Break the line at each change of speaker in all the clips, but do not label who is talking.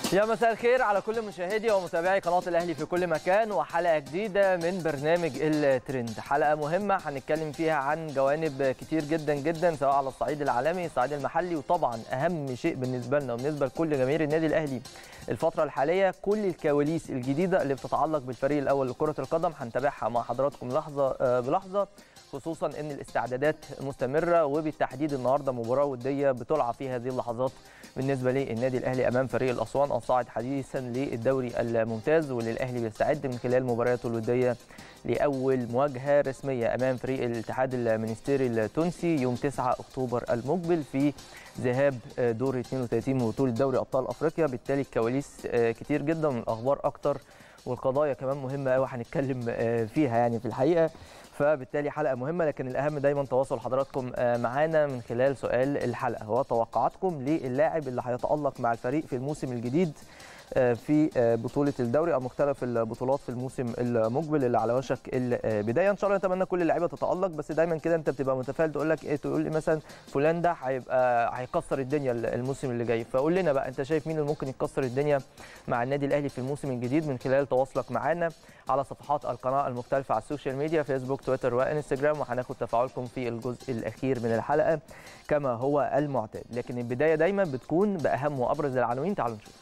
يا مساء الخير على كل مشاهدي ومتابعي قناة الأهلي في كل مكان وحلقة جديدة من برنامج الترند حلقة مهمة هنتكلم فيها عن جوانب كتير جدا جدا سواء على الصعيد العالمي الصعيد المحلي وطبعا أهم شيء بالنسبة لنا وبالنسبة لكل جماهير النادي الأهلي الفترة الحالية كل الكواليس الجديدة اللي بتتعلق بالفريق الأول لكرة القدم هنتابعها مع حضراتكم لحظة بلحظة خصوصا ان الاستعدادات مستمره وبالتحديد النهارده مباراه وديه بتلعب في هذه اللحظات بالنسبه للنادي الاهلي امام فريق الاسوان الصاعد حديثا للدوري الممتاز واللي الاهلي بيستعد من خلال مبارياته الوديه لاول مواجهه رسميه امام فريق الاتحاد المنستيري التونسي يوم 9 اكتوبر المقبل في ذهاب دور 32 من بطوله دوري ابطال افريقيا بالتالي الكواليس كتير جدا والاخبار اكتر والقضايا كمان مهمه قوي هنتكلم فيها يعني في الحقيقه فبالتالي حلقه مهمه لكن الاهم دايما تواصل حضراتكم معانا من خلال سؤال الحلقه هو توقعاتكم للاعب اللي هيتالق مع الفريق في الموسم الجديد في بطوله الدوري او مختلف البطولات في الموسم المقبل اللي على وشك البدايه ان شاء الله نتمنى كل اللعيبه تتالق بس دايما كده انت بتبقى متفائل تقول لك ايه تقول لي مثلا فلان ده هيبقى هيكسر الدنيا الموسم اللي جاي فقول لنا بقى انت شايف مين اللي ممكن يكسر الدنيا مع النادي الاهلي في الموسم الجديد من خلال تواصلك معانا على صفحات القناه المختلفه على السوشيال ميديا فيسبوك تويتر وانستجرام وهناخد تفاعلكم في الجزء الاخير من الحلقه كما هو المعتاد لكن البدايه دايما بتكون باهم وابرز العناوين تعالوا نشوف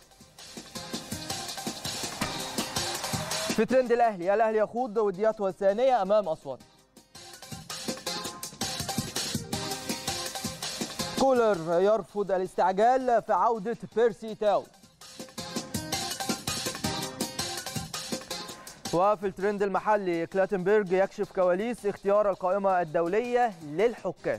في ترند الاهلي الاهلي يخوض ودياته الثانيه امام اسوان كولر يرفض الاستعجال في عوده بيرسي تاو وفي الترند المحلي كلاتنبرج يكشف كواليس اختيار القائمه الدوليه للحكام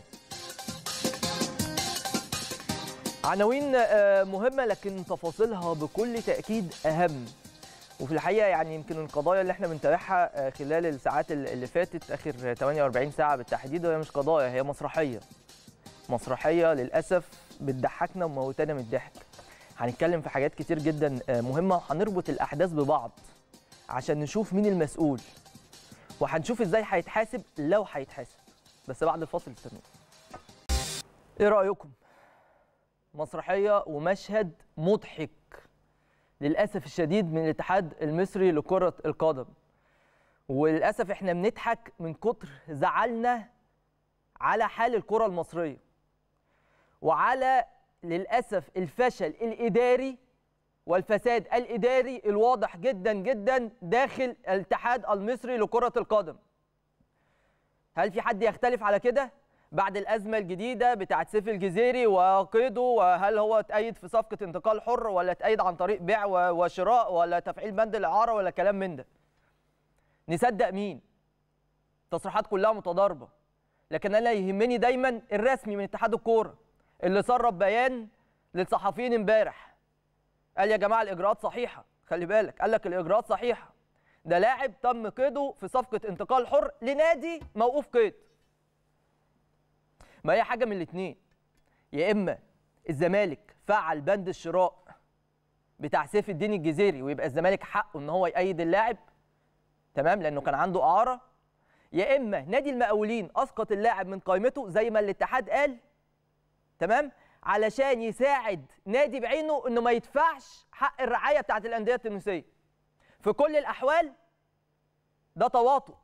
عناوين مهمه لكن تفاصيلها بكل تاكيد اهم وفي الحقيقه يعني يمكن القضايا اللي احنا بنتابعها خلال الساعات اللي فاتت اخر 48 ساعه بالتحديد وهي مش قضايا هي مسرحيه مسرحيه للاسف بتضحكنا وموتانا من الضحك هنتكلم في حاجات كتير جدا مهمه وهنربط الاحداث ببعض عشان نشوف مين المسؤول وهنشوف ازاي هيتحاسب لو هيتحاسب بس بعد الفاصل استنوا ايه رايكم مسرحيه ومشهد مضحك للاسف الشديد من الاتحاد المصري لكره القدم وللاسف احنا بنضحك من كتر زعلنا على حال الكره المصريه وعلى للاسف الفشل الاداري والفساد الاداري الواضح جدا جدا داخل الاتحاد المصري لكره القدم هل في حد يختلف على كده بعد الازمه الجديده بتاعه سيف الجزيري وقيده وهل هو اتأيد في صفقه انتقال حر ولا اتأيد عن طريق بيع وشراء ولا تفعيل بند الاعاره ولا كلام من ده نصدق مين تصريحات كلها متضاربه لكن انا يهمني دايما الرسمي من اتحاد الكوره اللي سرب بيان للصحفيين امبارح قال يا جماعه الاجراءات صحيحه خلي بالك قال لك الاجراءات صحيحه ده لاعب تم قيده في صفقه انتقال حر لنادي موقوف قيد ما هي حاجه من الاثنين يا اما الزمالك فعل بند الشراء بتاع سيف الدين الجزيري ويبقى الزمالك حقه ان هو يأيد اللاعب تمام لانه كان عنده اعاره يا اما نادي المقاولين اسقط اللاعب من قائمته زي ما الاتحاد قال تمام علشان يساعد نادي بعينه انه ما يدفعش حق الرعايه بتاعت الانديه التونسيه في كل الاحوال ده تواطؤ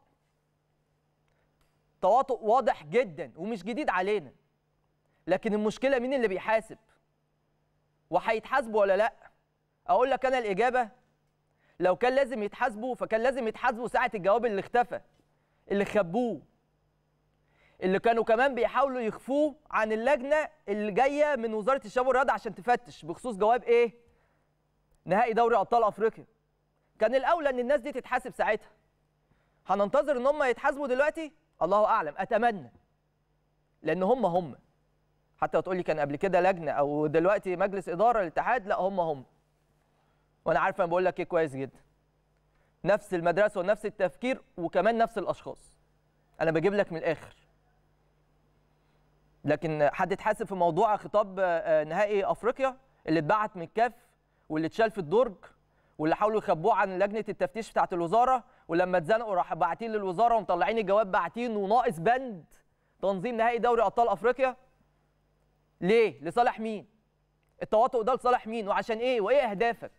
تواطؤ واضح جدا ومش جديد علينا لكن المشكله مين اللي بيحاسب وهيتحاسبوا ولا لا اقول لك انا الاجابه لو كان لازم يتحاسبوا فكان لازم يتحاسبوا ساعه الجواب اللي اختفى اللي خبوه اللي كانوا كمان بيحاولوا يخفوه عن اللجنه اللي جايه من وزاره الشباب والرياضه عشان تفتش بخصوص جواب ايه نهائي دوري ابطال افريقيا كان الاولى ان الناس دي تتحاسب ساعتها هننتظر ان هم يتحاسبوا دلوقتي الله اعلم اتمنى لان هم هم حتى لو تقول لي كان قبل كده لجنه او دلوقتي مجلس اداره الاتحاد لا هم هم وانا عارف انا بقول لك ايه كويس جدا نفس المدرسه ونفس التفكير وكمان نفس الاشخاص انا بجيب لك من الاخر لكن حد اتحاسب في موضوع خطاب نهائي افريقيا اللي اتبعت من الكاف واللي اتشال في الدرج واللي حاولوا يخبوه عن لجنه التفتيش بتاعه الوزاره ولما اتزنقوا راح باعتين للوزاره ومطلعين الجواب باعتين وناقص بند تنظيم نهائي دوري ابطال افريقيا ليه لصالح مين التواطؤ ده لصالح مين وعشان ايه وايه اهدافك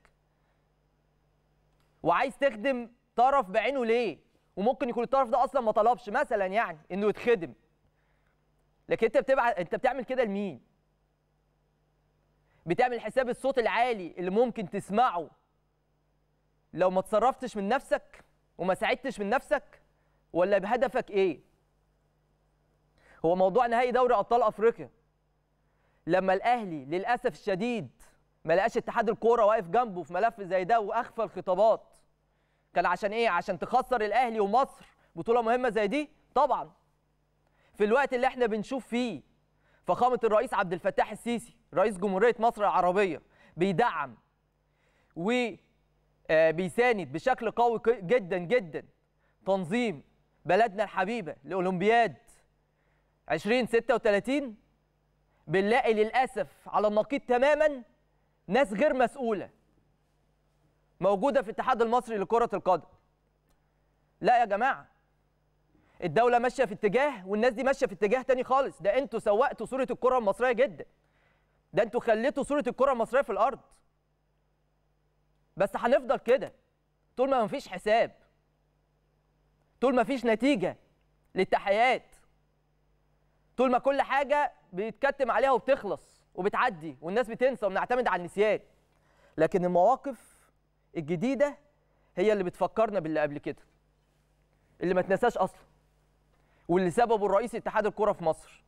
وعايز تخدم طرف بعينه ليه وممكن يكون الطرف ده اصلا ما طلبش مثلا يعني انه يتخدم لكن انت بتبع انت بتعمل كده لمين بتعمل حساب الصوت العالي اللي ممكن تسمعه لو ما تصرفتش من نفسك وما ساعدتش من نفسك ولا بهدفك ايه هو موضوع نهائي دوري ابطال افريقيا لما الاهلي للاسف الشديد ما لقاش اتحاد الكوره واقف جنبه في ملف زي ده واخفى الخطابات كان عشان ايه عشان تخسر الاهلي ومصر بطوله مهمه زي دي طبعا في الوقت اللي احنا بنشوف فيه فخامه الرئيس عبد الفتاح السيسي رئيس جمهوريه مصر العربيه بيدعم وبيساند بشكل قوي جدا جدا تنظيم بلدنا الحبيبه لاولمبياد 2036 بنلاقي للاسف على النقيض تماما ناس غير مسؤوله موجوده في الاتحاد المصري لكره القدم لا يا جماعه الدوله ماشيه في اتجاه والناس دي ماشيه في اتجاه تاني خالص ده انتوا سوقتوا صوره الكره المصريه جدا ده انتوا خليتوا صوره الكره المصريه في الارض بس هنفضل كده طول ما مفيش حساب طول ما فيش نتيجه للتحيات طول ما كل حاجه بيتكتم عليها وبتخلص وبتعدي والناس بتنسى وبنعتمد على النسيان لكن المواقف الجديده هي اللي بتفكرنا باللي قبل كده اللي ما تنساش اصلا واللي سببه الرئيس اتحاد الكره في مصر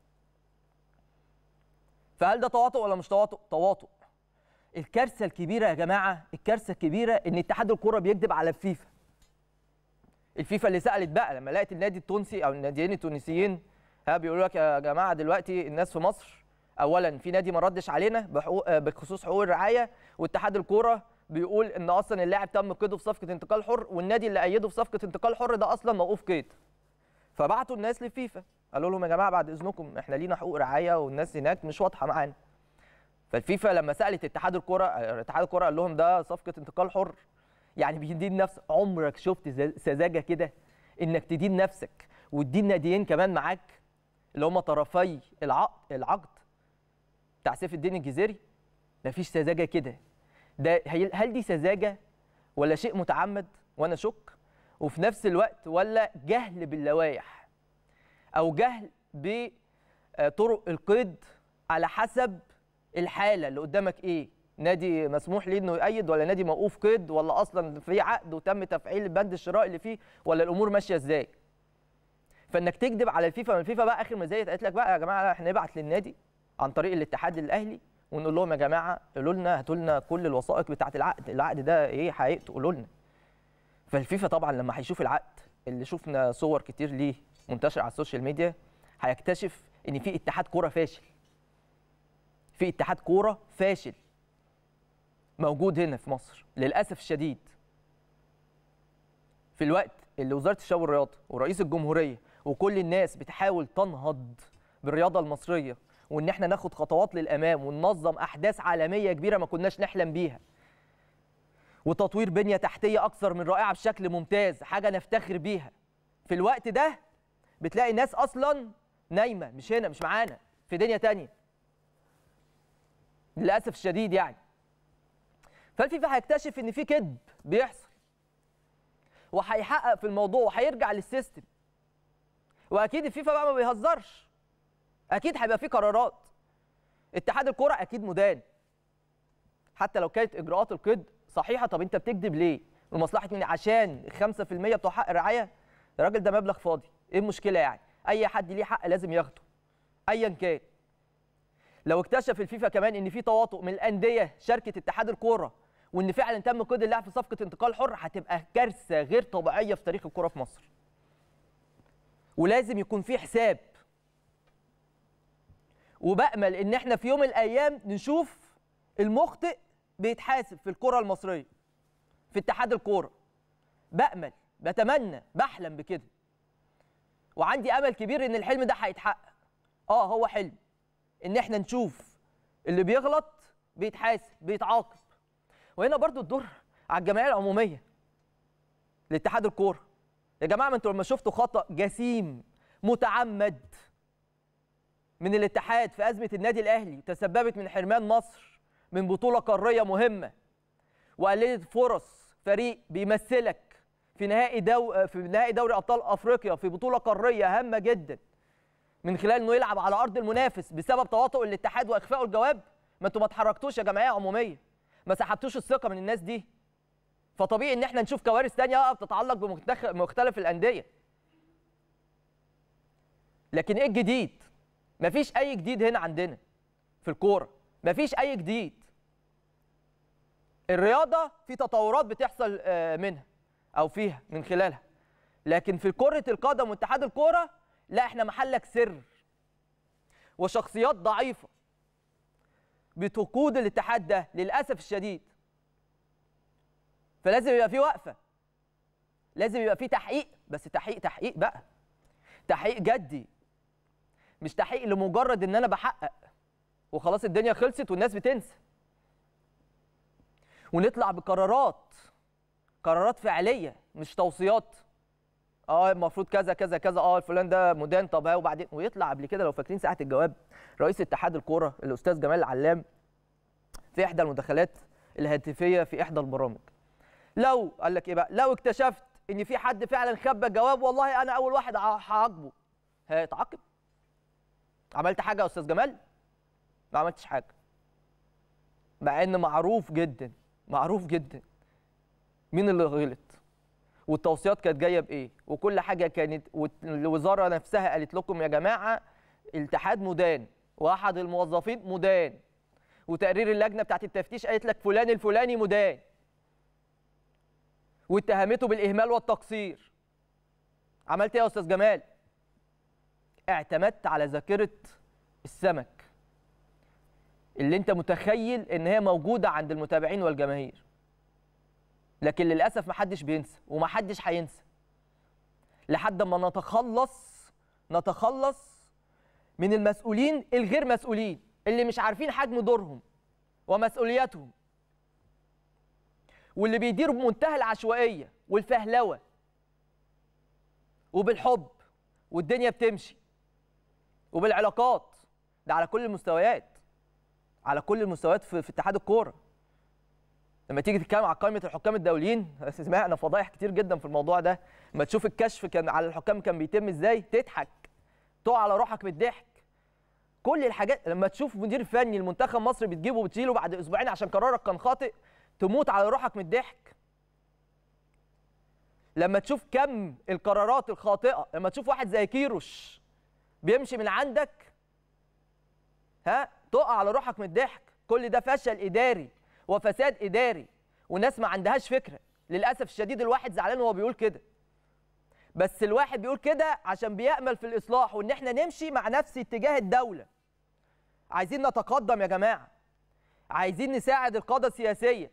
فهل ده تواطؤ ولا مش تواطؤ تواطؤ الكارثه الكبيره يا جماعه الكارثه الكبيره ان اتحاد الكره بيكذب على الفيفا الفيفا اللي سالت بقى لما لقت النادي التونسي او الناديين التونسيين ها بيقولوا لك يا جماعه دلوقتي الناس في مصر اولا في نادي ما ردش علينا بحقوق بخصوص حقوق الرعايه واتحاد الكوره بيقول ان اصلا اللاعب تم قيده في صفقه انتقال حر والنادي اللي ايده في صفقه انتقال حر ده اصلا موقوف قيد فبعتوا الناس للفيفا قالوا لهم يا جماعه بعد اذنكم احنا لينا حقوق رعايه والناس هناك مش واضحه معانا فالفيفا لما سالت اتحاد الكوره اتحاد الكوره قال لهم ده صفقه انتقال حر يعني بيدين نفسك عمرك شفت سذاجه كده انك تدين نفسك وتدين ناديين كمان معاك اللي هم طرفي العقد العقد بتاع سيف الدين الجزيري مفيش سذاجه كده ده هل دي سذاجه ولا شيء متعمد وانا شك وفي نفس الوقت ولا جهل باللوائح او جهل بطرق القيد على حسب الحاله اللي قدامك ايه نادي مسموح ليه انه يأيد ولا نادي موقوف قيد ولا اصلا في عقد وتم تفعيل بند الشراء اللي فيه ولا الامور ماشيه ازاي فانك تكذب على الفيفا الفيفا بقى اخر ما زيت قالت لك بقى يا جماعه احنا نبعت للنادي عن طريق الاتحاد الاهلي ونقول لهم يا جماعه قولوا لنا هاتوا لنا كل الوثائق بتاعه العقد العقد ده ايه حقيقته قولوا لنا فالفيفا طبعا لما هيشوف العقد اللي شفنا صور كتير ليه منتشر على السوشيال ميديا هيكتشف ان في اتحاد كوره فاشل في اتحاد كوره فاشل موجود هنا في مصر للاسف الشديد في الوقت اللي وزاره الشباب والرياضه ورئيس الجمهوريه وكل الناس بتحاول تنهض بالرياضه المصريه وان احنا ناخد خطوات للامام وننظم احداث عالميه كبيره ما كناش نحلم بيها وتطوير بنيه تحتيه اكثر من رائعه بشكل ممتاز حاجه نفتخر بيها في الوقت ده بتلاقي ناس اصلا نايمه مش هنا مش معانا في دنيا تانية للاسف الشديد يعني فالفيفا هيكتشف ان في كذب بيحصل وهيحقق في الموضوع وهيرجع للسيستم واكيد الفيفا بقى ما بيهزرش اكيد هيبقى في قرارات اتحاد الكوره اكيد مدان حتى لو كانت اجراءات القيد صحيحه طب انت بتكذب ليه لمصلحه مين عشان 5% بتوع حق الرعايه الراجل ده مبلغ فاضي ايه المشكله يعني اي حد ليه حق لازم ياخده ايا كان لو اكتشف الفيفا كمان ان في تواطؤ من الانديه شاركه اتحاد الكوره وان فعلا تم قيد اللاعب في صفقه انتقال حر هتبقى كارثه غير طبيعيه في تاريخ الكوره في مصر ولازم يكون في حساب وبامل ان احنا في يوم من الايام نشوف المخطئ بيتحاسب في الكره المصريه في اتحاد الكوره بامل بتمنى بحلم بكده وعندي امل كبير ان الحلم ده هيتحقق اه هو حلم ان احنا نشوف اللي بيغلط بيتحاسب بيتعاقب وهنا برضو الدور على الجمعيه العموميه لاتحاد الكوره يا جماعه ما انتوا لما شفتوا خطا جسيم متعمد من الاتحاد في ازمه النادي الاهلي تسببت من حرمان مصر من بطوله قاريه مهمه وقللت فرص فريق بيمثلك في نهائي دو في نهائي دوري ابطال افريقيا في بطوله قاريه هامه جدا من خلال انه يلعب على ارض المنافس بسبب تواطؤ الاتحاد واخفائه الجواب ما انتوا ما اتحركتوش يا جمعيه عموميه ما سحبتوش الثقه من الناس دي فطبيعي ان احنا نشوف كوارث ثانيه بقى بتتعلق بمختلف الانديه لكن ايه الجديد مفيش اي جديد هنا عندنا في الكوره مفيش اي جديد الرياضه في تطورات بتحصل منها او فيها من خلالها لكن في كره القدم واتحاد الكوره لا احنا محلك سر وشخصيات ضعيفه بتقود الاتحاد ده للاسف الشديد فلازم يبقى في وقفه لازم يبقى في تحقيق بس تحقيق تحقيق بقى تحقيق جدي مش تحقيق لمجرد ان انا بحقق وخلاص الدنيا خلصت والناس بتنسى ونطلع بقرارات قرارات فعليه مش توصيات اه المفروض كذا كذا كذا اه الفلان ده مدان طب ها وبعدين ويطلع قبل كده لو فاكرين ساعه الجواب رئيس اتحاد الكوره الاستاذ جمال العلام في احدى المداخلات الهاتفيه في احدى البرامج لو قال لك ايه بقى لو اكتشفت ان في حد فعلا خبى الجواب والله انا اول واحد هعاقبه هيتعاقب عملت حاجه يا استاذ جمال ما عملتش حاجه مع ان معروف جدا معروف جدا مين اللي غلط والتوصيات كانت جايه بايه وكل حاجه كانت والوزاره نفسها قالت لكم يا جماعه الاتحاد مدان واحد الموظفين مدان وتقرير اللجنه بتاعت التفتيش قالت لك فلان الفلاني مدان واتهمته بالاهمال والتقصير عملت ايه يا استاذ جمال اعتمدت على ذاكره السمك اللي انت متخيل ان هي موجوده عند المتابعين والجماهير لكن للاسف محدش بينسى ومحدش هينسى لحد ما نتخلص نتخلص من المسؤولين الغير مسؤولين اللي مش عارفين حجم دورهم ومسؤولياتهم واللي بيديروا بمنتهى العشوائيه والفهلوه وبالحب والدنيا بتمشي وبالعلاقات ده على كل المستويات على كل المستويات في, في اتحاد الكوره لما تيجي تتكلم على قائمه الحكام الدوليين سمعنا فضايح كتير جدا في الموضوع ده لما تشوف الكشف كان على الحكام كان بيتم ازاي تضحك تقع على روحك من الضحك كل الحاجات لما تشوف مدير فني المنتخب مصر بتجيبه وبتشيله بعد اسبوعين عشان قرارك كان خاطئ تموت على روحك من الضحك لما تشوف كم القرارات الخاطئه لما تشوف واحد زي كيروش بيمشي من عندك ها تقع على روحك من الضحك كل ده فشل اداري وفساد اداري وناس ما عندهاش فكره للاسف الشديد الواحد زعلان وهو بيقول كده بس الواحد بيقول كده عشان بيامل في الاصلاح وان احنا نمشي مع نفس اتجاه الدوله عايزين نتقدم يا جماعه عايزين نساعد القاده السياسيه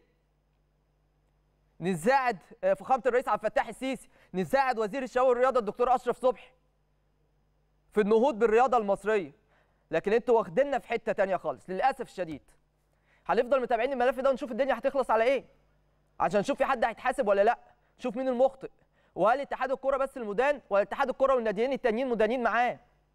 نساعد فخامه الرئيس عبد الفتاح السيسي نساعد وزير الشباب والرياضه الدكتور اشرف صبحي في النهوض بالرياضه المصريه لكن انتوا واخديننا في حته تانية خالص للاسف الشديد هنفضل متابعين الملف ده ونشوف الدنيا هتخلص على ايه عشان نشوف في حد هيتحاسب ولا لا نشوف مين المخطئ وهل اتحاد الكوره بس المدان ولا اتحاد الكوره والناديين التانيين مدانين معاه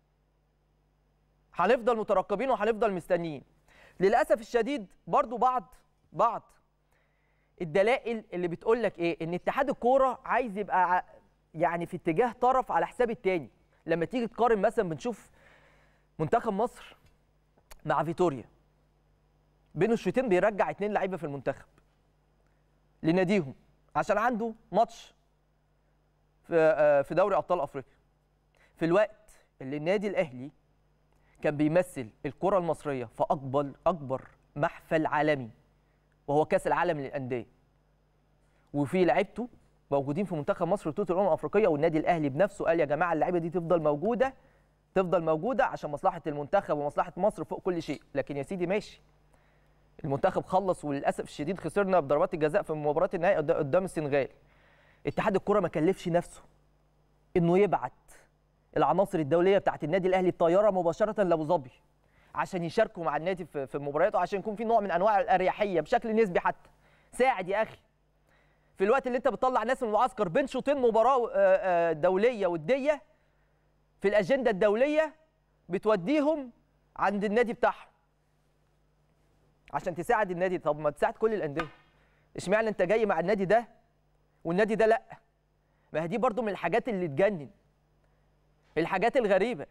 هنفضل مترقبين وهنفضل مستنيين للاسف الشديد برضو بعض بعض الدلائل اللي بتقول لك ايه ان اتحاد الكوره عايز يبقى يعني في اتجاه طرف على حساب التاني لما تيجي تقارن مثلا بنشوف منتخب مصر مع فيتوريا بين الشوطين بيرجع اتنين لعيبه في المنتخب لناديهم عشان عنده ماتش في في دوري ابطال افريقيا في الوقت اللي النادي الاهلي كان بيمثل الكره المصريه في اكبر اكبر محفل عالمي وهو كاس العالم للانديه وفي لعيبته موجودين في منتخب مصر بطوله الامم الافريقيه والنادي الاهلي بنفسه قال يا جماعه اللعيبه دي تفضل موجوده تفضل موجوده عشان مصلحه المنتخب ومصلحه مصر فوق كل شيء لكن يا سيدي ماشي المنتخب خلص وللاسف الشديد خسرنا بضربات الجزاء في مباراه النهائي قدام السنغال اتحاد الكره ما كلفش نفسه انه يبعت العناصر الدوليه بتاعت النادي الاهلي الطياره مباشره لابو ظبي عشان يشاركوا مع النادي في المباريات وعشان يكون في نوع من انواع الاريحيه بشكل نسبي حتى ساعد يا اخي في الوقت اللي انت بتطلع ناس من المعسكر بين شوطين مباراه دوليه وديه في الاجنده الدوليه بتوديهم عند النادي بتاعهم عشان تساعد النادي طب ما تساعد كل الانديه اشمعنى انت جاي مع النادي ده والنادي ده لا ما هي دي برضو من الحاجات اللي تجنن الحاجات الغريبه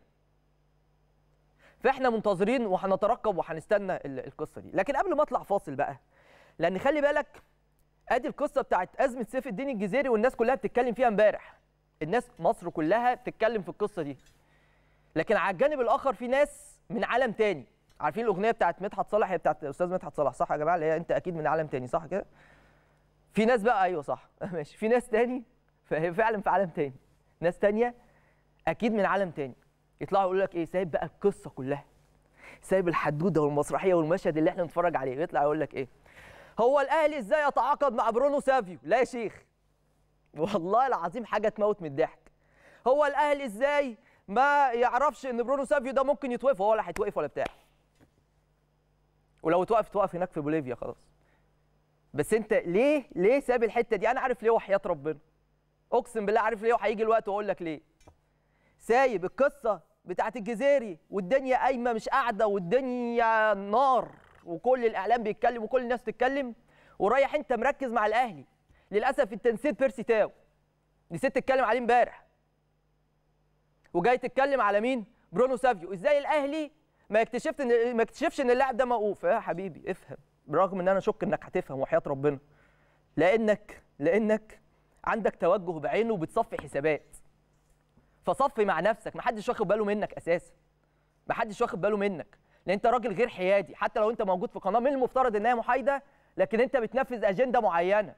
فاحنا منتظرين وهنترقب وهنستنى ال- القصه دي لكن قبل ما اطلع فاصل بقى لان خلي بالك ادي القصه بتاعت ازمه سيف الدين الجزيري والناس كلها بتتكلم فيها امبارح الناس مصر كلها بتتكلم في القصه دي لكن على الجانب الاخر في ناس من عالم تاني عارفين الاغنيه بتاعت مدحت صالح هي بتاعت الاستاذ مدحت صالح صح يا جماعه اللي هي انت اكيد من عالم تاني صح كده في ناس بقى ايوه صح ماشي في ناس تاني فهي فعلا في عالم تاني ناس تانية اكيد من عالم تاني يطلعوا يقولوا لك ايه سايب بقى القصه كلها سايب الحدوده والمسرحيه والمشهد اللي احنا بنتفرج عليه يطلع يقول لك ايه هو الاهلي ازاي يتعاقد مع برونو سافيو لا يا شيخ والله العظيم حاجه تموت من الضحك هو الاهلي ازاي ما يعرفش ان برونو سافيو ده ممكن يتوقف هو ولا هيتوقف ولا بتاع ولو اتوقف توقف هناك في بوليفيا خلاص بس انت ليه ليه ساب الحته دي انا عارف ليه وحياه ربنا اقسم بالله عارف ليه وهيجي الوقت واقول لك ليه سايب القصه بتاعت الجزيري والدنيا قايمه مش قاعده والدنيا نار وكل الاعلام بيتكلم وكل الناس بتتكلم ورايح انت مركز مع الاهلي للاسف انت نسيت بيرسي تاو نسيت تتكلم عليه امبارح وجاي تتكلم على مين برونو سافيو ازاي الاهلي ما يكتشفت ان ما يكتشفش ان اللاعب ده موقوف يا حبيبي افهم برغم ان انا اشك انك هتفهم وحياه ربنا لانك لانك عندك توجه بعينه وبتصفي حسابات فصفي مع نفسك محدش واخد باله منك اساسا محدش واخد باله منك لان انت راجل غير حيادي حتى لو انت موجود في قناه من المفترض انها محايده لكن انت بتنفذ اجنده معينه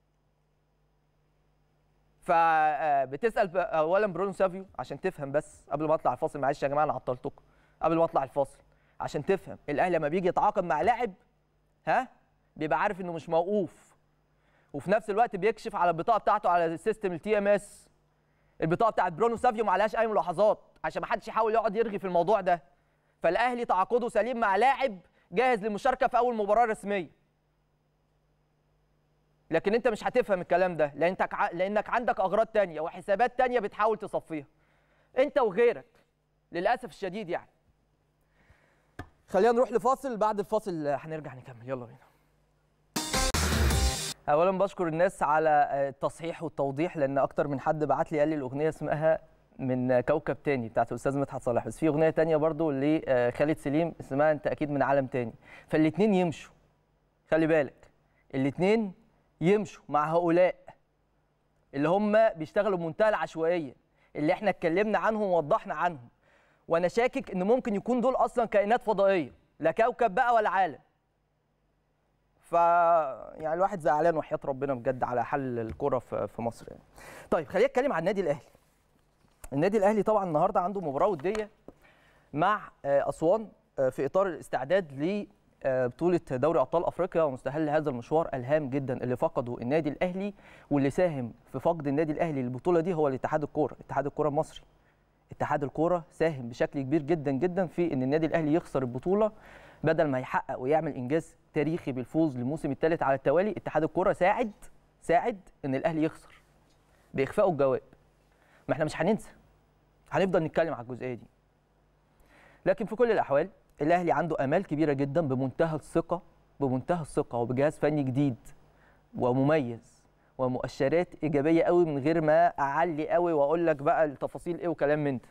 فبتسال اولا برونو سافيو عشان تفهم بس قبل ما اطلع الفاصل معلش يا جماعه انا عطلتكم قبل ما اطلع الفاصل عشان تفهم الاهلي لما بيجي يتعاقد مع لاعب ها بيبقى عارف انه مش موقوف وفي نفس الوقت بيكشف على البطاقه بتاعته على السيستم التي ام اس البطاقه بتاعت برونو سافيو ما عليهاش اي ملاحظات عشان ما حدش يحاول يقعد يرغي في الموضوع ده فالاهلي تعاقده سليم مع لاعب جاهز للمشاركه في اول مباراه رسميه لكن انت مش هتفهم الكلام ده لانك ع... لانك عندك اغراض تانية وحسابات تانية بتحاول تصفيها انت وغيرك للاسف الشديد يعني خلينا نروح لفاصل بعد الفاصل هنرجع نكمل يلا بينا اولا بشكر الناس على التصحيح والتوضيح لان اكتر من حد بعت لي قال لي الاغنيه اسمها من كوكب تاني بتاعت الاستاذ مدحت صالح بس في اغنيه تانية برضو لخالد سليم اسمها انت اكيد من عالم تاني فالاثنين يمشوا خلي بالك الاثنين يمشوا مع هؤلاء اللي هم بيشتغلوا بمنتهى العشوائيه اللي احنا اتكلمنا عنهم ووضحنا عنهم وانا شاكك ان ممكن يكون دول اصلا كائنات فضائيه لا كوكب بقى ولا عالم ف يعني الواحد زعلان وحياه ربنا بجد على حل الكره في في مصر يعني. طيب خلينا نتكلم عن النادي الاهلي. النادي الاهلي طبعا النهارده عنده مباراه وديه مع اسوان في اطار الاستعداد لبطوله دوري ابطال افريقيا ومستهل هذا المشوار الهام جدا اللي فقده النادي الاهلي واللي ساهم في فقد النادي الاهلي للبطوله دي هو الاتحاد الكوره، اتحاد الكوره المصري. اتحاد الكوره ساهم بشكل كبير جدا جدا في ان النادي الاهلي يخسر البطوله بدل ما يحقق ويعمل انجاز تاريخي بالفوز للموسم الثالث على التوالي اتحاد الكوره ساعد ساعد ان الاهلي يخسر باخفائه الجواب ما احنا مش هننسى هنفضل نتكلم على الجزئيه دي لكن في كل الاحوال الاهلي عنده امال كبيره جدا بمنتهى الثقه بمنتهى الثقه وبجهاز فني جديد ومميز ومؤشرات ايجابيه قوي من غير ما اعلي قوي واقول لك بقى التفاصيل ايه وكلام من ده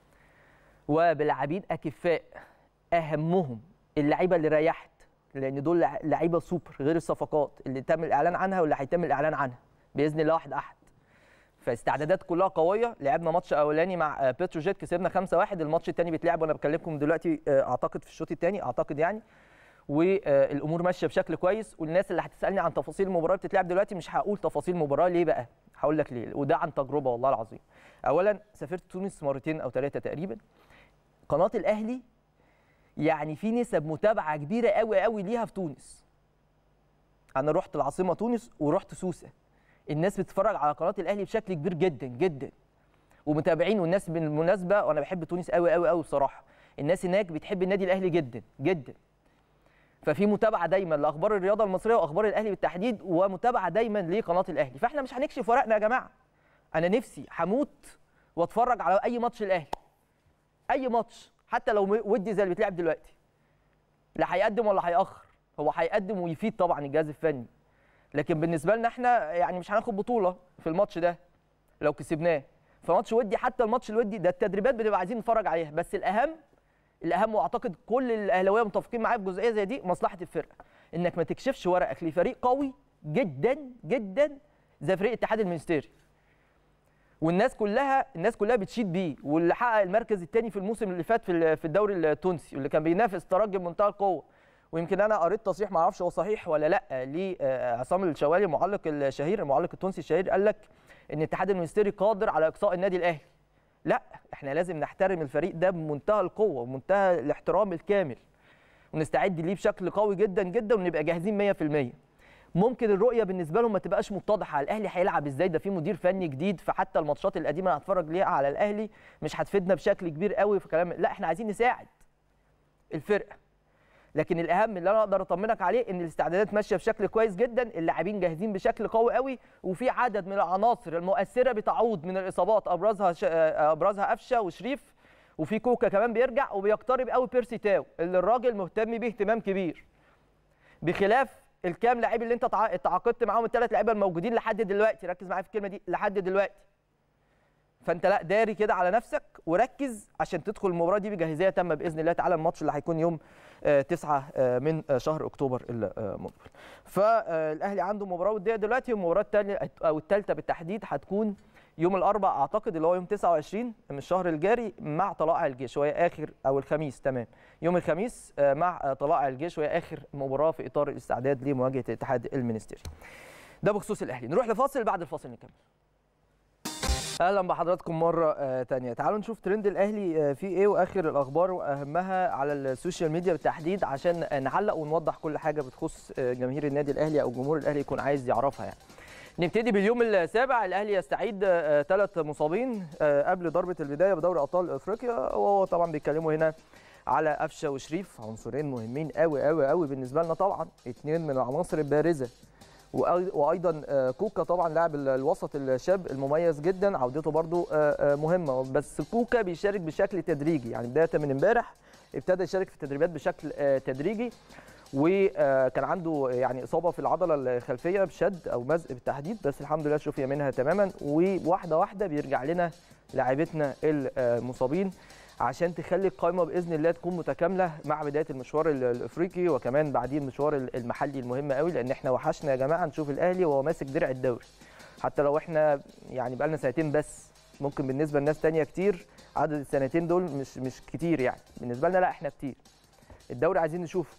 وبلاعبين اكفاء اهمهم اللعيبه اللي ريحت لان دول لعيبه سوبر غير الصفقات اللي تم الاعلان عنها واللي هيتم الاعلان عنها باذن الله واحد احد فاستعدادات كلها قويه لعبنا ماتش اولاني مع بتروجيت كسبنا 5-1 الماتش الثاني بيتلعب وانا بكلمكم دلوقتي اعتقد في الشوط الثاني اعتقد يعني والامور ماشيه بشكل كويس والناس اللي هتسالني عن تفاصيل المباراه بتتلعب دلوقتي مش هقول تفاصيل المباراه ليه بقى هقول لك ليه وده عن تجربه والله العظيم اولا سافرت تونس مرتين او ثلاثه تقريبا قناه الاهلي يعني في نسب متابعه كبيره قوي قوي ليها في تونس انا رحت العاصمه تونس ورحت سوسه الناس بتتفرج على قناه الاهلي بشكل كبير جدا جدا ومتابعين والناس بالمناسبه وانا بحب تونس قوي قوي قوي بصراحه الناس هناك بتحب النادي الاهلي جدا جدا ففي متابعه دايما لاخبار الرياضه المصريه واخبار الاهلي بالتحديد ومتابعه دايما لقناه الاهلي فاحنا مش هنكشف ورقنا يا جماعه انا نفسي هموت واتفرج على اي ماتش الاهلي اي ماتش حتى لو ودي زي اللي بيتلعب دلوقتي لا هيقدم ولا هيأخر هو هيقدم ويفيد طبعا الجهاز الفني لكن بالنسبه لنا احنا يعني مش هناخد بطوله في الماتش ده لو كسبناه فماتش ودي حتى الماتش الودي ده التدريبات بنبقى عايزين نتفرج عليها بس الاهم الاهم واعتقد كل الاهلاويه متفقين معايا في جزئيه زي دي مصلحه الفرقه انك ما تكشفش ورقك لفريق قوي جدا جدا زي فريق الاتحاد المنستيري والناس كلها الناس كلها بتشيد بيه واللي حقق المركز الثاني في الموسم اللي فات في في الدوري التونسي واللي كان بينافس ترجي بمنتهى القوه ويمكن انا قريت تصريح ما اعرفش هو صحيح ولا لا لعصام الشوالي المعلق الشهير المعلق التونسي الشهير قال لك ان الاتحاد المنستيري قادر على اقصاء النادي الاهلي لا احنا لازم نحترم الفريق ده بمنتهى القوه ومنتهى الاحترام الكامل ونستعد ليه بشكل قوي جدا جدا ونبقى جاهزين 100% ممكن الرؤيه بالنسبه لهم ما تبقاش متضحه الاهلي هيلعب ازاي ده في مدير فني جديد فحتى الماتشات القديمه اللي هنتفرج ليها على الاهلي مش هتفيدنا بشكل كبير قوي في كلام لا احنا عايزين نساعد الفرقه لكن الاهم اللي انا اقدر اطمنك عليه ان الاستعدادات ماشيه بشكل كويس جدا اللاعبين جاهزين بشكل قوي قوي وفي عدد من العناصر المؤثره بتعود من الاصابات ابرزها ش... ابرزها قفشه وشريف وفي كوكا كمان بيرجع وبيقترب قوي بيرسي تاو اللي الراجل مهتم بيه اهتمام كبير بخلاف الكام لعيب اللي انت تعاقدت معاهم الثلاث لعيبه الموجودين لحد دلوقتي ركز معايا في الكلمه دي لحد دلوقتي فانت لا داري كده على نفسك وركز عشان تدخل المباراه دي بجاهزيه تامه باذن الله تعالى الماتش اللي هيكون يوم 9 من شهر اكتوبر المقبل فالاهلي عنده مباراه وديه دلوقتي والمباراه الثانيه او الثالثه بالتحديد هتكون يوم الاربعاء اعتقد اللي هو يوم 29 من الشهر الجاري مع طلائع الجيش وهي اخر او الخميس تمام يوم الخميس مع طلائع الجيش وهي اخر مباراه في اطار الاستعداد لمواجهه الاتحاد المنستيري ده بخصوص الاهلي نروح لفاصل بعد الفاصل نكمل اهلا بحضراتكم مره تانية تعالوا نشوف ترند الاهلي فيه ايه واخر الاخبار واهمها على السوشيال ميديا بالتحديد عشان نعلق ونوضح كل حاجه بتخص جماهير النادي الاهلي او جمهور الاهلي يكون عايز يعرفها يعني نبتدي باليوم السابع الاهلي يستعيد ثلاث مصابين قبل ضربه البدايه بدوري ابطال افريقيا وهو طبعا بيتكلموا هنا على قفشه وشريف عنصرين مهمين قوي قوي قوي بالنسبه لنا طبعا اثنين من العناصر البارزه وايضا كوكا طبعا لاعب الوسط الشاب المميز جدا عودته برده مهمه بس كوكا بيشارك بشكل تدريجي يعني بدايه من امبارح ابتدى يشارك في التدريبات بشكل تدريجي وكان عنده يعني اصابه في العضله الخلفيه بشد او مزق بالتحديد بس الحمد لله شفي منها تماما وواحده واحده بيرجع لنا لاعبتنا المصابين عشان تخلي القائمه باذن الله تكون متكامله مع بدايه المشوار الافريقي وكمان بعدين المشوار المحلي المهم قوي لان احنا وحشنا يا جماعه نشوف الاهلي وهو ماسك درع الدوري حتى لو احنا يعني بقالنا سنتين بس ممكن بالنسبه لناس تانية كتير عدد السنتين دول مش مش كتير يعني بالنسبه لنا لا احنا كتير الدوري عايزين نشوفه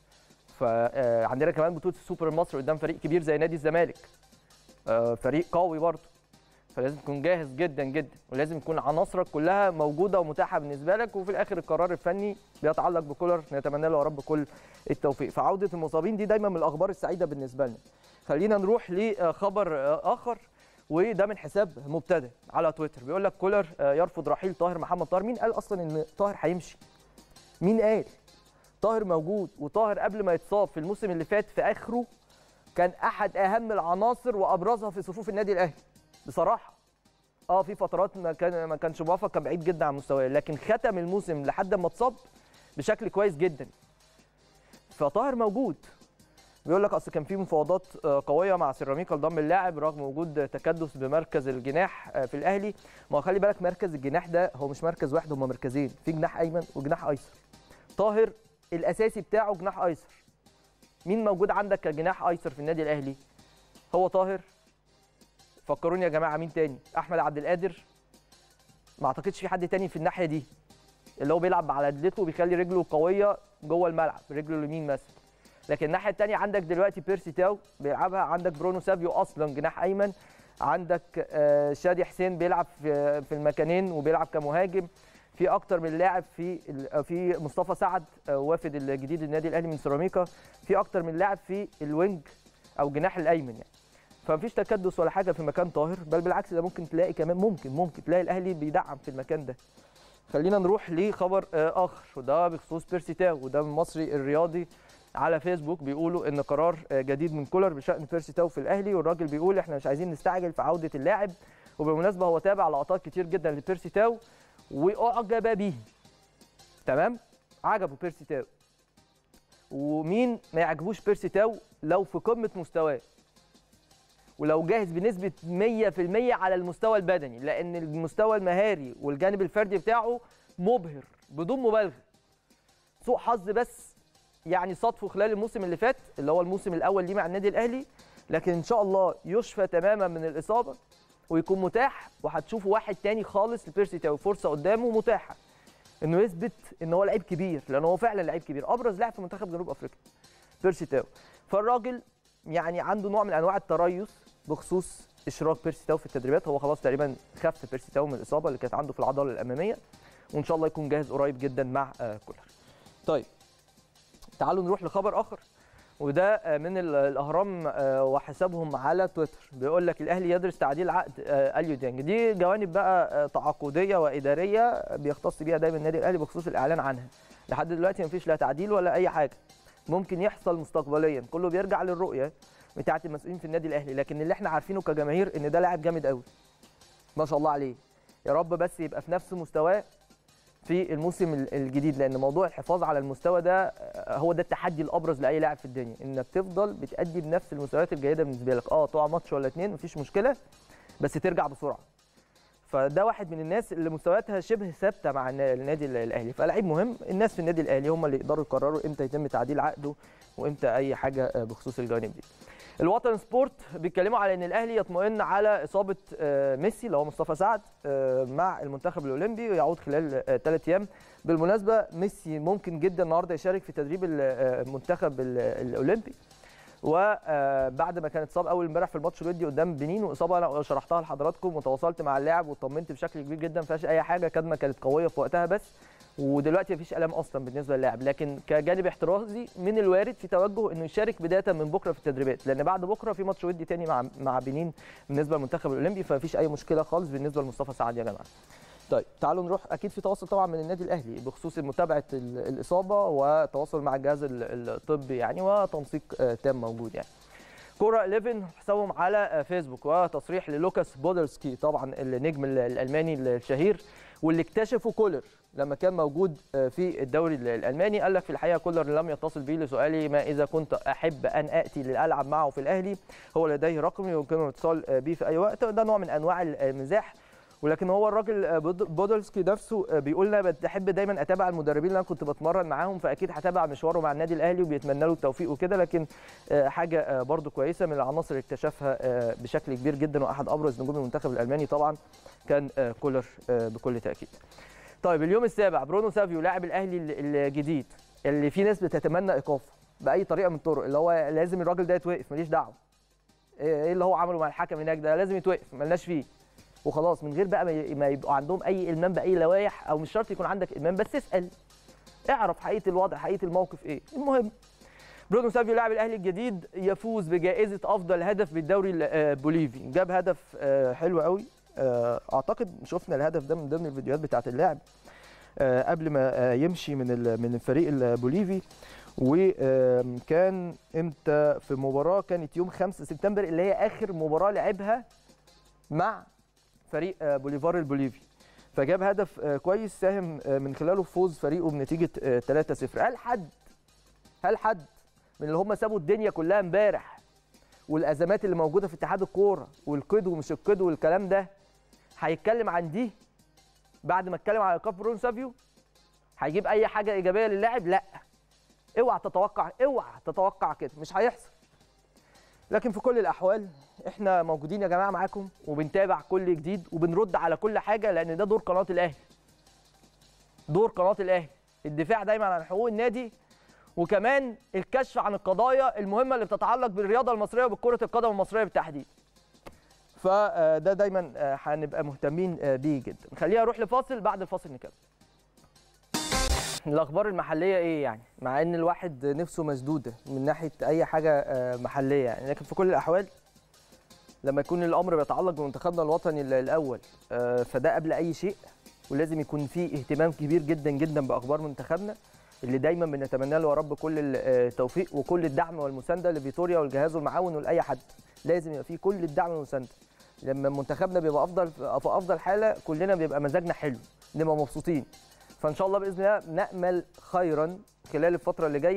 فعندنا كمان بطوله السوبر المصري قدام فريق كبير زي نادي الزمالك فريق قوي برضه فلازم تكون جاهز جدا جدا ولازم يكون عناصرك كلها موجوده ومتاحه بالنسبه لك وفي الاخر القرار الفني بيتعلق بكولر نتمنى له يا رب كل التوفيق فعوده المصابين دي دايما من الاخبار السعيده بالنسبه لنا خلينا نروح لخبر اخر وده من حساب مبتدئ على تويتر بيقول لك كولر يرفض رحيل طاهر محمد طاهر مين قال اصلا ان طاهر هيمشي مين قال طاهر موجود وطاهر قبل ما يتصاب في الموسم اللي فات في اخره كان احد اهم العناصر وابرزها في صفوف النادي الاهلي بصراحه اه في فترات ما كان ما كانش موافق كان بعيد جدا عن مستواه لكن ختم الموسم لحد ما اتصاب بشكل كويس جدا فطاهر موجود بيقول لك اصل كان في مفاوضات قويه مع سيراميكا لضم اللاعب رغم وجود تكدس بمركز الجناح في الاهلي ما خلي بالك مركز الجناح ده هو مش مركز واحد هم مركزين في جناح ايمن وجناح ايسر طاهر الاساسي بتاعه جناح ايسر مين موجود عندك كجناح ايسر في النادي الاهلي هو طاهر فكروني يا جماعه مين تاني احمد عبد القادر ما اعتقدش في حد تاني في الناحيه دي اللي هو بيلعب على رجلته وبيخلي رجله قويه جوه الملعب رجله اليمين مثلا لكن الناحيه الثانيه عندك دلوقتي بيرسي تاو بيلعبها عندك برونو سافيو اصلا جناح ايمن عندك شادي حسين بيلعب في في المكانين وبيلعب كمهاجم في اكتر من لاعب في في مصطفى سعد وافد الجديد النادي الاهلي من سيراميكا في اكتر من لاعب في الوينج او جناح الايمن يعني فمفيش تكدس ولا حاجه في مكان طاهر بل بالعكس ده ممكن تلاقي كمان ممكن ممكن تلاقي الاهلي بيدعم في المكان ده خلينا نروح لخبر اخر وده بخصوص بيرسي تاو وده من المصري الرياضي على فيسبوك بيقولوا ان قرار جديد من كولر بشان بيرسي تاو في الاهلي والراجل بيقول احنا مش عايزين نستعجل في عوده اللاعب وبالمناسبه هو تابع لقطات كتير جدا لبيرسي تاو واعجب به تمام عجبه بيرسي تاو ومين ما يعجبوش بيرسي تاو لو في قمه مستواه ولو جاهز بنسبه 100% على المستوى البدني لان المستوى المهاري والجانب الفردي بتاعه مبهر بدون مبالغه سوء حظ بس يعني صادفه خلال الموسم اللي فات اللي هو الموسم الاول ليه مع النادي الاهلي لكن ان شاء الله يشفى تماما من الاصابه ويكون متاح وهتشوفوا واحد تاني خالص لبيرسي تاو فرصه قدامه متاحه انه يثبت ان هو لعيب كبير لان هو فعلا لعيب كبير ابرز لاعب في منتخب جنوب افريقيا بيرسي تاو فالراجل يعني عنده نوع من انواع التريث بخصوص اشراك بيرسي تاو في التدريبات هو خلاص تقريبا خف بيرسي تاو من الاصابه اللي كانت عنده في العضله الاماميه وان شاء الله يكون جاهز قريب جدا مع آه، كولر طيب تعالوا نروح لخبر اخر وده آه، من ال- الاهرام آه، وحسابهم على تويتر بيقول لك الاهلي يدرس تعديل عقد آه، اليو ديانج دي جوانب بقى آه، تعاقديه واداريه بيختص بيها دايما النادي الاهلي بخصوص الاعلان عنها لحد دلوقتي مفيش لا تعديل ولا اي حاجه ممكن يحصل مستقبليا كله بيرجع للرؤيه بتاعه المسؤولين في النادي الاهلي لكن اللي احنا عارفينه كجماهير ان ده لاعب جامد قوي ما شاء الله عليه يا رب بس يبقى في نفس مستواه في الموسم ال- الجديد لان موضوع الحفاظ على المستوى ده آه، هو ده التحدي الابرز لاي لاعب في الدنيا انك تفضل بتأدي بنفس المستويات الجيده بالنسبه لك اه تقع ماتش ولا اتنين مفيش مشكله بس ترجع بسرعه فده واحد من الناس اللي مستوياتها شبه ثابته مع النا- النادي ال- الاهلي فلاعب مهم الناس في النادي الاهلي هم اللي يقدروا يقرروا امتى يتم تعديل عقده وامتى اي حاجه آه، بخصوص الجوانب دي الوطن سبورت بيتكلموا على ان الاهلي يطمئن على اصابه آه، ميسي اللي هو مصطفى سعد آه، مع المنتخب الاولمبي ويعود خلال ثلاث ايام بالمناسبه ميسي ممكن جدا النهارده يشارك في تدريب ال- آه، المنتخب ال- الاولمبي وبعد ما كان اتصاب اول امبارح في الماتش الودي قدام بنين واصابه انا شرحتها لحضراتكم وتواصلت مع اللاعب واطمنت بشكل كبير جدا ما فيهاش اي حاجه كدمه كانت قويه في وقتها بس ودلوقتي مفيش الام اصلا بالنسبه للاعب لكن كجانب احترازي من الوارد في توجه انه يشارك بدايه من بكره في التدريبات لان بعد بكره في ماتش ودي تاني مع مع بنين بالنسبه للمنتخب الاولمبي فمفيش اي مشكله خالص بالنسبه لمصطفى سعد يا جماعه طيب تعالوا نروح اكيد في تواصل طبعا من النادي الاهلي بخصوص متابعه ال- الاصابه وتواصل مع الجهاز ال- الطبي يعني وتنسيق آه، تام موجود يعني كوره 11 حسابهم على آه، فيسبوك وتصريح للوكاس بودرسكي طبعا النجم ال- الالماني الشهير واللي اكتشفه كولر لما كان موجود آه، في الدوري ال- الالماني قال لك في الحقيقه كولر لم يتصل بي لسؤالي ما اذا كنت احب ان اتي للالعب معه في الاهلي هو لديه رقمي ويمكنه الاتصال آه، بي في اي وقت ده نوع من انواع المزاح ولكن هو الراجل آه، بود- بودلسكي نفسه آه، بيقول انا بحب دايما اتابع المدربين اللي انا كنت بتمرن معاهم فاكيد هتابع مشواره مع النادي الاهلي وبيتمنى له التوفيق وكده لكن آه، حاجه آه، برضو كويسه من العناصر اللي اكتشفها آه، بشكل كبير جدا واحد ابرز نجوم المنتخب الالماني طبعا كان آه، كولر آه، بكل تاكيد. طيب اليوم السابع برونو سافيو لاعب الاهلي ال- الجديد اللي في ناس بتتمنى ايقافه باي طريقه من الطرق اللي هو لازم الراجل ده يتوقف ماليش دعوه. ايه اللي هو عمله مع الحكم هناك ده لازم يتوقف ملناش فيه. وخلاص من غير بقى ما ي- ما يبقوا عندهم اي المام باي لوائح او مش شرط يكون عندك المام بس اسال اعرف حقيقه الوضع حقيقه الموقف ايه المهم برونو سافيو لاعب الاهلي الجديد يفوز بجائزه افضل هدف بالدوري البوليفي جاب هدف آه، حلو قوي آه، اعتقد شفنا الهدف ده من ضمن الفيديوهات بتاعه اللعب آه، قبل ما آه، يمشي من ال- من الفريق البوليفي وكان امتى في مباراه كانت يوم 5 سبتمبر اللي هي اخر مباراه لعبها مع فريق آه، بوليفار البوليفي فجاب هدف آه، كويس ساهم آه، من خلاله في فوز فريقه بنتيجه آه، 3-0 هل حد هل حد من اللي هم سابوا الدنيا كلها امبارح والازمات اللي موجوده في اتحاد الكوره والقيد ومش القيد والكلام ده هيتكلم عن دي بعد ما اتكلم على ايقاف برون سافيو هيجيب اي حاجه ايجابيه للاعب لا اوعى تتوقع اوعى تتوقع كده مش هيحصل لكن في كل الاحوال احنا موجودين يا جماعه معاكم وبنتابع كل جديد وبنرد على كل حاجه لان ده دور قناه الاهلي دور قناه الاهلي الدفاع دايما عن حقوق النادي وكمان الكشف عن القضايا المهمه اللي بتتعلق بالرياضه المصريه وبكره القدم المصريه بالتحديد فده دايما آه، هنبقى مهتمين آه، بيه جدا خلينا نروح لفاصل بعد الفاصل نكمل الاخبار المحليه ايه يعني مع ان الواحد نفسه مسدوده من ناحيه اي حاجه آه، محليه يعني لكن في كل الاحوال لما يكون الامر بيتعلق بمنتخبنا الوطني ال- الاول آه، فده قبل اي شيء ولازم يكون في اهتمام كبير جدا جدا باخبار منتخبنا اللي دايما بنتمنى له يا رب كل ال- آه، التوفيق وكل الدعم والمسانده لفيتوريا والجهاز المعاون ولاي حد لازم يبقى فيه كل الدعم والمسانده لما منتخبنا بيبقى افضل في افضل حاله كلنا بيبقى مزاجنا حلو نبقى مبسوطين فان شاء الله باذن الله نامل خيرا خلال الفتره اللي جايه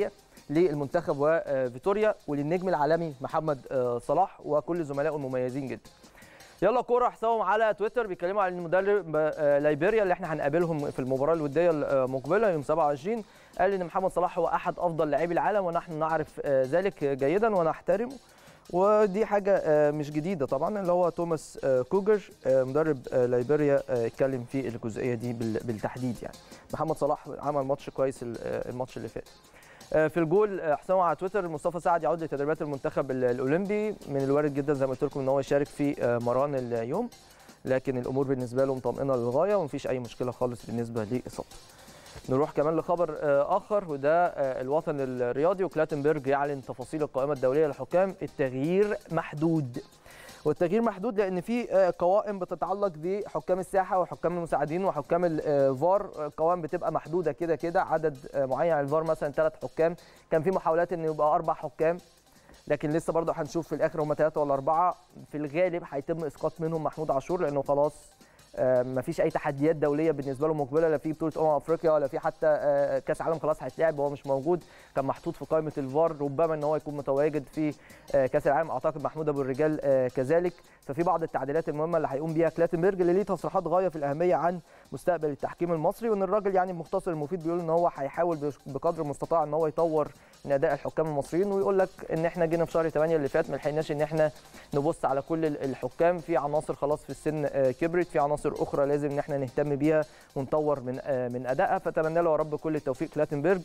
للمنتخب وفيتوريا وللنجم العالمي محمد آه، صلاح وكل زملائه المميزين جدا يلا كوره حسابهم على تويتر بيتكلموا عن المدرب آه، ليبيريا اللي احنا هنقابلهم في المباراه الوديه المقبله يوم 27 قال ان محمد صلاح هو احد افضل لاعبي العالم ونحن نعرف آه، ذلك جيدا ونحترمه ودي حاجه آه، مش جديده طبعا اللي هو توماس آه، كوجر آه، مدرب آه، ليبيريا آه، اتكلم في الجزئيه دي بال- بالتحديد يعني محمد صلاح عمل ماتش كويس ال- آه، الماتش اللي فات آه، في الجول آه، حسام على تويتر مصطفى سعد يعود لتدريبات المنتخب ال- الاولمبي من الوارد جدا زي ما قلت لكم ان هو يشارك في آه، مران اليوم لكن الامور بالنسبه له مطمئنه للغايه ومفيش اي مشكله خالص بالنسبه لاصابته نروح كمان لخبر آه، اخر وده آه، الوطن الرياضي وكلاتنبرج يعلن تفاصيل القائمه الدوليه للحكام التغيير محدود والتغيير محدود لان في آه، قوائم بتتعلق بحكام الساحه وحكام المساعدين وحكام الفار قوائم بتبقى محدوده كده كده عدد آه، معين يعني الفار مثلا ثلاث حكام كان في محاولات ان يبقى اربع حكام لكن لسه برضه هنشوف في الاخر هم ثلاثه ولا اربعه في الغالب هيتم اسقاط منهم محمود عاشور لانه خلاص آه، مفيش اي تحديات دوليه بالنسبه له مقبله لا في بطوله امم افريقيا ولا في حتى آه، كاس عالم خلاص هيتلعب وهو مش موجود كان محطوط في قائمه الفار ربما ان هو يكون متواجد في آه، كاس العالم اعتقد محمود ابو الرجال آه، كذلك ففي بعض التعديلات المهمه اللي هيقوم بيها كلاتنبرج اللي ليه تصريحات غايه في الاهميه عن مستقبل التحكيم المصري وان الراجل يعني مختصر المفيد بيقول ان هو هيحاول بش- بقدر المستطاع ان هو يطور من اداء الحكام المصريين ويقول لك ان احنا جينا في شهر 8 اللي فات ما لحقناش ان احنا نبص على كل ال- الحكام في عناصر خلاص في السن آه، كبرت في عناصر اخرى لازم ان احنا نهتم بيها ونطور من آه، من ادائها فاتمنى له يا رب كل التوفيق كلاتنبرج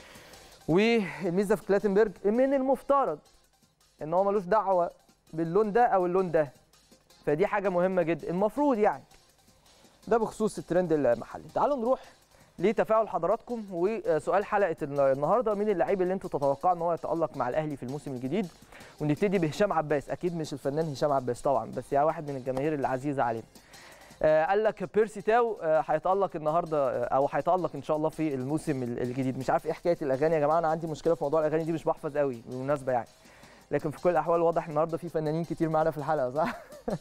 والميزه في كلاتنبرج من المفترض ان هو ملوش دعوه باللون ده او اللون ده فدي حاجه مهمه جدا المفروض يعني ده بخصوص الترند المحلي تعالوا نروح لتفاعل حضراتكم وسؤال حلقه النهارده مين اللعيب اللي انتوا تتوقعوا ان هو يتالق مع الاهلي في الموسم الجديد ونبتدي بهشام عباس اكيد مش الفنان هشام عباس طبعا بس يعني واحد من الجماهير العزيزه علينا آه، قال لك بيرسي تاو آه، هيتالق النهارده آه، او هيتالق ان شاء الله في الموسم ال- الجديد مش عارف ايه حكايه الاغاني يا جماعه انا عندي مشكله في موضوع الاغاني دي مش بحفظ قوي بالمناسبه يعني لكن في كل الاحوال واضح النهارده في فنانين كتير معانا في الحلقه صح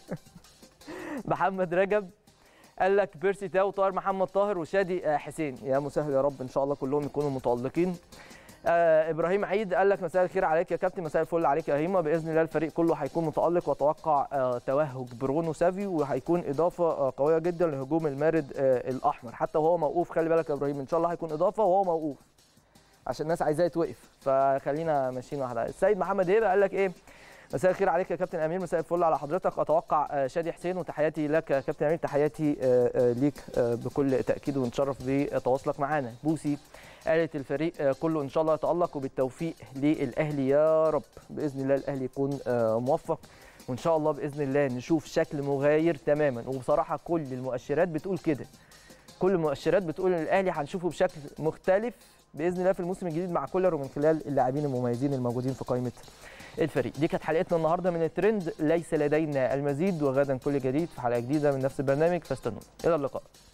محمد رجب قال لك بيرسي تاو طاهر محمد طاهر وشادي آه، حسين يا مسهل يا رب ان شاء الله كلهم يكونوا متالقين آه ابراهيم عيد قال لك مساء الخير عليك يا كابتن مساء الفل عليك يا هيما باذن الله الفريق كله هيكون متالق واتوقع آه توهج برونو سافيو وهيكون اضافه آه قويه جدا لهجوم المارد آه الاحمر حتى وهو موقوف خلي بالك يا ابراهيم ان شاء الله هيكون اضافه وهو موقوف عشان الناس عايزاه يتوقف فخلينا ماشيين واحده السيد محمد هيبه قال لك ايه مساء الخير عليك يا كابتن امير مساء الفل على حضرتك اتوقع آه، شادي حسين وتحياتي لك يا كابتن امير تحياتي آه، آه، ليك آه، بكل تاكيد ونتشرف بتواصلك معانا بوسي قالت الفريق آه، كله ان شاء الله يتالق وبالتوفيق للاهلي يا رب باذن الله الاهلي يكون آه، موفق وان شاء الله باذن الله نشوف شكل مغاير تماما وبصراحه كل المؤشرات بتقول كده كل المؤشرات بتقول ان الاهلي هنشوفه بشكل مختلف باذن الله في الموسم الجديد مع كولر ومن خلال اللاعبين المميزين الموجودين في قائمه الفريق دي كانت حلقتنا النهارده من الترند ليس لدينا المزيد وغدا كل جديد في حلقه جديده من نفس البرنامج فاستنونا الى اللقاء